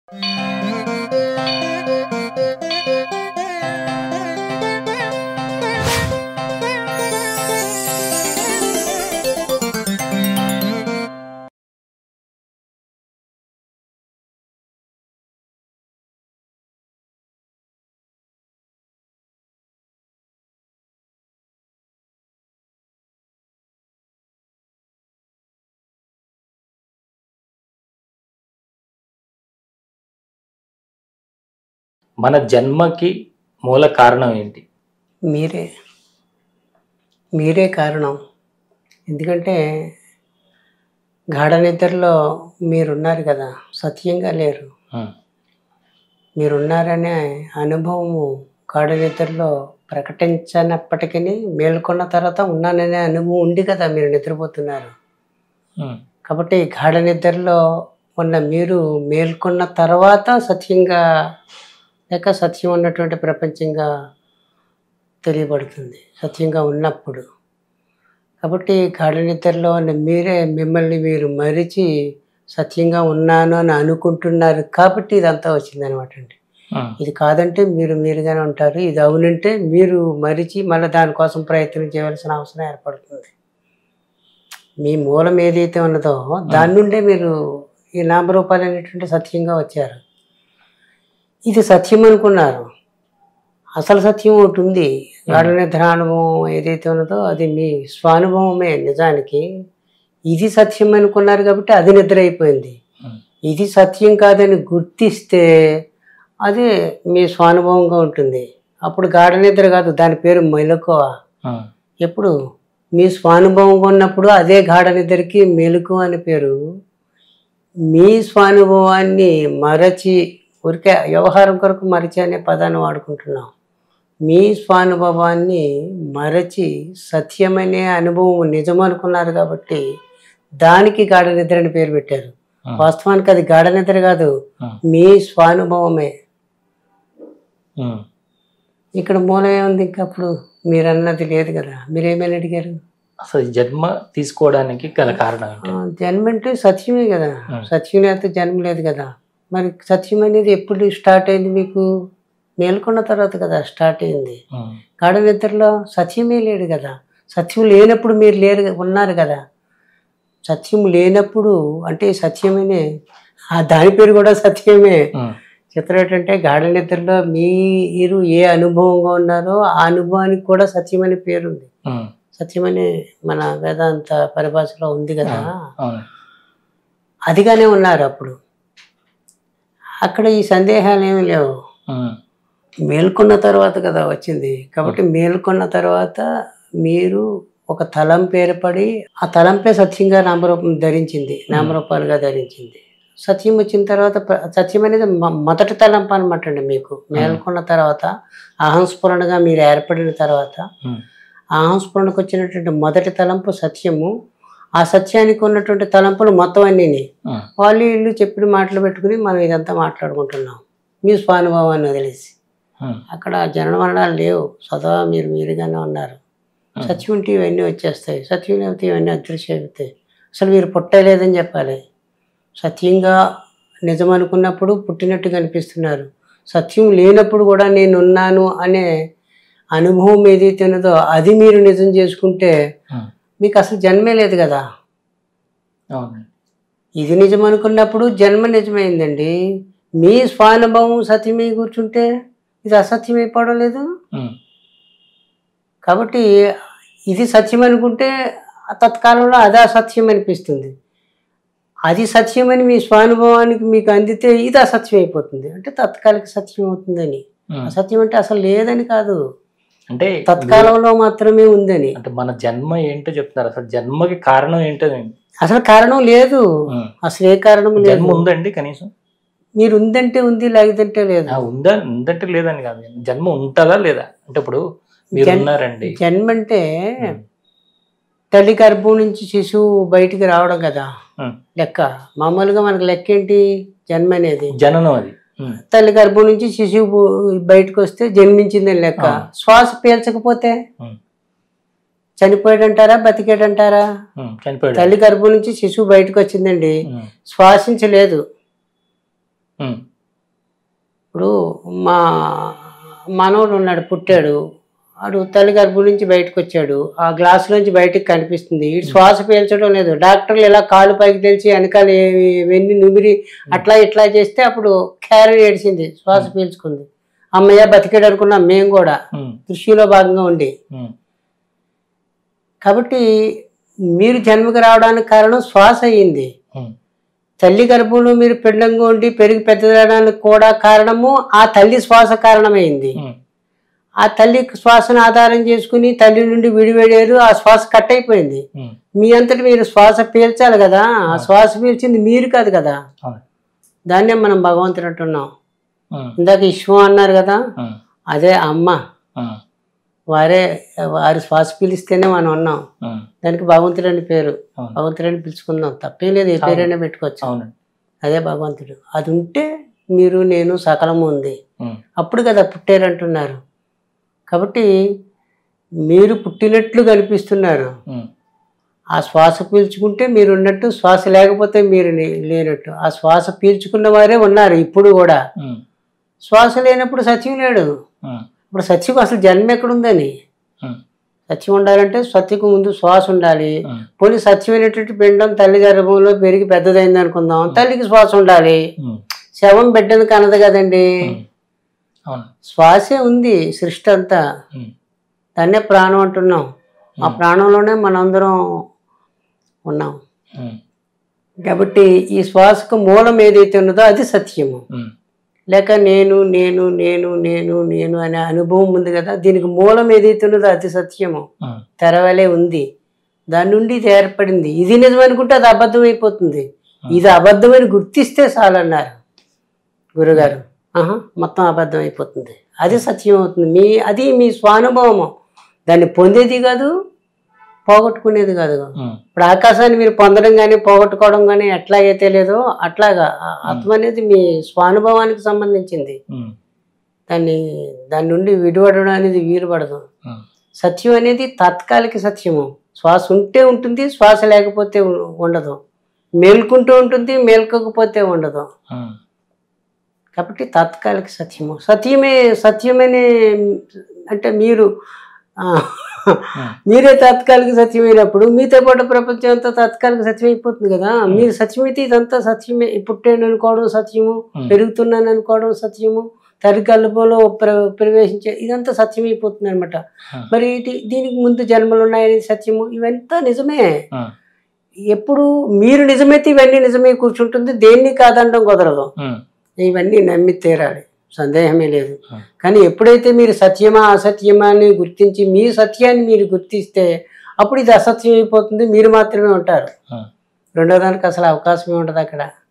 మన జన్మకి మూల కారణం ఏంటి మీరే మీరే కారణం ఎందుకంటే గాఢ నిద్రలో మీరున్నారు కదా సత్యంగా లేరు ఉమ్, మీరున్నారనే అనుభవము గాఢ నిద్రలో ప్రకటించనప్పటికీ మేల్కొన్న తర్వాత ఉన్నాననే అనుభవం ఉంది కదా మీరు నిద్రపోతున్నారు ఉమ్, కాబట్టి గాఢ నిద్రలో ఉన్న మీరు మేల్కొన్న తర్వాత సత్యంగా లేక సత్యం ఉన్నటువంటి ప్రపంచంగా తెలియబడుతుంది సత్యంగా ఉన్నప్పుడు కాబట్టి గాఢ నిద్రలో ఉన్న మీరే మిమ్మల్ని మీరు మరిచి సత్యంగా ఉన్నాను అని అనుకుంటున్నారు కాబట్టి ఇదంతా వచ్చిందనమాట అండి ఉమ్, ఇది కాదంటే మీరు మీరుగానే ఉంటారు ఇది అవునంటే మీరు మరిచి మళ్ళీ దానికోసం ప్రయత్నం చేయవలసిన అవసరం ఏర్పడుతుంది మీ మూలం ఏదైతే ఉన్నదో దాని నుండే మీరు ఈ నామరూపాలు అనేటువంటి సత్యంగా వచ్చారు ఇది సత్యం అనుకున్నారు అసలు సత్యం ఒకటి ఉంది గాఢ నిద్ర అనుభవం ఏదైతే ఉన్నదో అది మీ స్వానుభవమే నిజానికి ఇది సత్యం అనుకున్నారు కాబట్టి అది నిద్ర అయిపోయింది ఉమ్, ఇది సత్యం కాదని గుర్తిస్తే అదే మీ స్వానుభవంగా ఉంటుంది అప్పుడు గాఢ నిద్ర కాదు దాని పేరు మెలకువ ఉమ్, ఎప్పుడు మీ స్వానుభవంగా ఉన్నప్పుడు అదే గాఢ నిద్రకి మెలకు అని పేరు మీ స్వానుభవాన్ని మరచి ఊరికే వ్యవహారం కొరకు మరచి అనే పదాన్ని వాడుకుంటున్నాం మీ స్వానుభవాన్ని మరచి సత్యమనే అనుభవం నిజం అనుకున్నారు కాబట్టి దానికి గాఢ నిద్ర అని పేరు పెట్టారు ఉమ్, వాస్తవానికి అది గాఢ నిద్ర కాదు ఉమ్, మీ స్వానుభవమే ఉమ్. ఇక్కడ మూలం ఏముంది ఇంకా అప్పుడు మీరు అన్నది లేదు కదా మీరేమని అడిగారు అసలు ఈ జన్మ తీసుకోవడానికి గల కారణం ఏంటి ఆ, జన్మ అంటే సత్యమే కదా ఉం. సత్యం లేకపోతే జన్మ లేదు కదా మరి సత్యం అనేది ఎప్పుడు స్టార్ట్ అయింది మీకు మేల్కొన్న తర్వాత కదా స్టార్ట్ అయింది ఉమ్, గాఢ నిద్రలో సత్యమే లేడు కదా సత్యం లేనప్పుడు మీరు లేరు ఉన్నారు కదా సత్యం లేనప్పుడు అంటే సత్యమనే ఆ దాని పేరు కూడా సత్యమే ఉమ్, చిత్రం ఏంటంటే గాఢ నిద్రలో మీరు ఏ అనుభవంగా ఉన్నారో ఆ అనుభవానికి కూడా సత్యమనే పేరు ఉంది ఉమ్, సత్యమనే మన వేదాంత పరిభాషలో ఉంది కదా అవును అదిగానే ఉన్నారు అప్పుడు అక్కడ ఈ సందేహాలు ఏమీ లేవు ఉమ్, మేల్కొన్న తర్వాత కదా వచ్చింది కాబట్టి మేల్కొన్న తర్వాత మీరు ఒక తలంపు ఏర్పడి ఆ తలంపే సత్యంగా నామరూపం ధరించింది నామరూపాలుగా ధరించింది సత్యం వచ్చిన తర్వాత ప్ర- సత్యం అనేది మ- మొదటి తలంపు అనమాట అండి మీకు మేల్కొన్న తర్వాత అహంస్ఫురణగా మీరు ఏర్పడిన తర్వాత ఉమ్, ఆ అహంస్ఫురణకు వచ్చినటువంటి మొదటి తలంపు సత్యము ఆ సత్యానికి ఉన్నటువంటి తలంపులు మొత్తం అన్నీ ఉమ్, వాళ్ళు ఇల్లు చెప్పిన మాటలు పెట్టుకుని మనం ఇదంతా మాట్లాడుకుంటున్నాం మీ స్వానుభవాన్ని వదిలేసి ఉమ్, అక్కడ జనన మరణాలు లేవు సదా మీరు మీరుగానే ఉన్నారు సత్యం ఉంటే ఇవన్నీ వచ్చేస్తాయి సత్యం లేకపోతే ఇవన్నీ అదృశ్యం అవుతాయి అసలు మీరు పుట్టలేదని చెప్పాలి సత్యంగా నిజం అనుకున్నప్పుడు పుట్టినట్టు కనిపిస్తున్నారు సత్యం లేనప్పుడు కూడా నేను ఉన్నాను అనే అనుభవం ఏదైతే ఉన్నదో అది మీరు నిజం చేసుకుంటే ఉమ్, మీకు అసలు జన్మే లేదు కదా అవునండి ఇది నిజం అనుకున్నప్పుడు జన్మ నిజమైందండి మీ స్వానుభవం సత్యమై కూర్చుంటే ఇది అసత్యం అయిపోవడం లేదు ఉమ్, కాబట్టి ఇది సత్యం అనుకుంటే ఆ తత్కాలంలో అది అసత్యం అనిపిస్తుంది అది సత్యమని మీ స్వానుభవానికి మీకు అందితే ఇది అసత్యం అయిపోతుంది అంటే తత్కాలిక సత్యం అవుతుందని ఉమ్. అసత్యం అంటే అసలు లేదని కాదు అంటే తత్కాలంలో మాత్రమే ఉందని అంటే మన జన్మ ఏంటో చెప్తున్నారు అసలు జన్మకి కారణం ఏంటో అసలు కారణం లేదు ఉమ్. అసలు ఏ కారణం లేదు జన్మ ఉందండి కనీసం మీరు ఉందంటే ఉంది లేదంటే లేదు ఆ, ఉందా ఉందంటే లేదని కాదు జన్మ ఉంటుందా లేదా అంటే ఇప్పుడు మీరు జన్- ఉన్నారండి జన్మ అంటే ఉమ్, తల్లి గర్భం నుంచి శిశువు బయటికి రావడం కదా ఉమ్. లెక్క మామూలుగా మనకు లెక్క ఏంటి జన్మ అనేది జననం అది ఉమ్, తల్లి గర్భం నుంచి శిశువు బు- బయటకు వస్తే జన్మించిందని లెక్క ఆ. శ్వాస పీల్చకపోతే ఉమ్, చనిపోయాడంటారా బతికాడంటారా ఉమ్, చనిపోయాడు తల్లి గర్భం నుంచి శిశువు బయటకు వచ్చిందండి ఉమ్, శ్వాసించలేదు ఉమ్, మా మనవడు ఉన్నాడు పుట్టాడు వాడు తల్లి గర్భం నుంచి బయటకు వచ్చాడు ఆ గ్లాస్ నుంచి బయటకు కనిపిస్తుంది ఈ శ్వాస పీల్చడం లేదు డాక్టర్లు ఇలా కాలు పైకి తెలిసి వెనకాల ఏ- వెన్ని నుమిరి అట్లా ఇట్లా చేస్తే అప్పుడు క్యారీ ఏడిసింది శ్వాస పీల్చుకుంది అమ్మయ్య బతికాడు అనుకున్నాం మేము కూడా ఉమ్, కృషిలో భాగంగా ఉండి ఉమ్, కాబట్టి మీరు జన్మకు రావడానికి కారణం శ్వాస అయ్యింది ఉమ్, తల్లి గర్భంలో మీరు పిండంగా ఉండి పెరిగి పెద్దదడానికి కూడా కారణము ఆ తల్లి శ్వాస కారణమైంది ఉమ్, ఆ తల్లి శ్వాసను ఆధారం చేసుకుని తల్లి నుండి విడివడారు ఆ శ్వాస కట్ అయిపోయింది ఉమ్, మీ అంతటి మీరు శ్వాస పీల్చాలి కదా ఆ శ్వాస పీల్చింది మీరు కాదు కదా అవును. దాన్నే మనం భగవంతుడు అంటున్నాం ఉమ్, ఇందాక విశ్వం అన్నారు కదా ఉమ్, అదే అమ్మ ఉమ్, వారే వారి శ్వాస పీలిస్తేనే మనం ఉన్నాం ఉమ్, దానికి భగవంతుడు అని పేరు అవును. భగవంతుడు అని పిలుచుకుందాం తప్పేం లేదు ఏ పేరైనా పెట్టుకోవచ్చు అవునండి అదే భగవంతుడు అది ఉంటే మీరు నేను సకలము ఉంది ఉమ్, అప్పుడు కదా పుట్టారంటున్నారు కాబట్టి మీరు పుట్టినట్లు కనిపిస్తున్నారు ఉమ్, ఆ శ్వాస పీల్చుకుంటే మీరు ఉన్నట్టు శ్వాస లేకపోతే మీరు లే- లేనట్టు ఆ శ్వాస పీల్చుకున్న వారే ఉన్నారు ఇప్పుడు కూడా ఉమ్, శ్వాస లేనప్పుడు సత్యం లేడు ఉమ్, ఇప్పుడు సత్యం అసలు జన్మ ఎక్కడుందని ఉమ్, సత్యం ఉండాలంటే సత్యకు ముందు శ్వాస ఉండాలి ఉమ్, పోనీ సత్యమైనటువంటి పిండం తల్లి గర్భంలో పెరిగి పెద్దదైంది అనుకుందాం తల్లికి శ్వాస ఉండాలి ఉమ్, శవం బిడ్డను కనదు కదండి ఉమ్, అవును శ్వాసే ఉంది సృష్టి అంతా ఉమ్, దాన్నే ప్రాణం అంటున్నాం ఆ ప్రాణంలోనే మనందరం ఉన్నాం ఉమ్, కాబట్టి ఈ శ్వాసకు మూలం ఏదైతే ఉన్నదో అది సత్యము ఉమ్, లేక నేను నేను నేను నేను నేను అనే అనుభవం ఉంది కదా దీనికి మూలం ఏదైతే ఉన్నదో అది సత్యము ఉమ్, తెరవలే ఉంది దాని నుండి ఇది ఏర్పడింది ఇది నిజం అనుకుంటే అది అబద్ధం అయిపోతుంది ఇది అబద్ధమని గుర్తిస్తే చాలన్నారు గురుగారు ఆహా మొత్తం అబద్ధం అయిపోతుంది అది సత్యం అవుతుంది మీ అది మీ స్వానుభవము దాన్ని పొందేది కాదు పోగొట్టుకునేది కాదు ఉమ్, ఇప్పుడు ఆకాశాన్ని మీరు పొందడం కానీ పోగొట్టుకోవడం కానీ ఎట్లాగైతే లేదో అట్లాగా ఆ ఆత్మ అనేది మీ స్వానుభవానికి సంబంధించింది ఉమ్, దాన్ని దాని నుండి విడిపడడం అనేది వీలు పడదు ఉమ్, సత్యం అనేది తాత్కాలిక సత్యము శ్వాస ఉంటే ఉంటుంది శ్వాస లేకపోతే ఉ- ఉండదు మేల్కుంటూ ఉంటుంది మేల్కోకపోతే ఉండదు ఉమ్, కాబట్టి తాత్కాలిక సత్యము సత్యమే సత్యమనే అంటే మీరు ఆ, మీరే తాత్కాలిక సత్యమైనప్పుడు మీతో పాటు ప్రపంచం అంతా తాత్కాలిక సత్యం అయిపోతుంది కదా మీరు సత్యమైతే ఇదంతా సత్యమే పుట్టాను అనుకోవడం సత్యము Hmm. పెరుగుతున్నాను అనుకోవడం సత్యము తల్లి గల్పంలో ప్ర ప్రవేశించే ఇదంతా సత్యం అయిపోతుంది అనమాట Hmm. మరి ఇది- దీనికి ముందు జన్మలు ఉన్నాయని సత్యము ఇవంతా నిజమే ఉమ్, ఎప్పుడు మీరు నిజమైతే ఇవన్నీ నిజమే కూర్చుంటుంది దేన్ని కాదనడం కుదరదు ఉమ్, ఇవన్నీ నమ్మి తీరాలి సందేహమే లేదు Hmm. కానీ ఎప్పుడైతే మీరు సత్యమా అసత్యమా అని గుర్తించి మీ సత్యాన్ని మీరు గుర్తిస్తే అప్పుడు ఇది అసత్యం అయిపోతుంది మీరు మాత్రమే ఉంటారు ఉమ్. రెండో దానికి అసలు అవకాశమే ఉండదు అక్కడ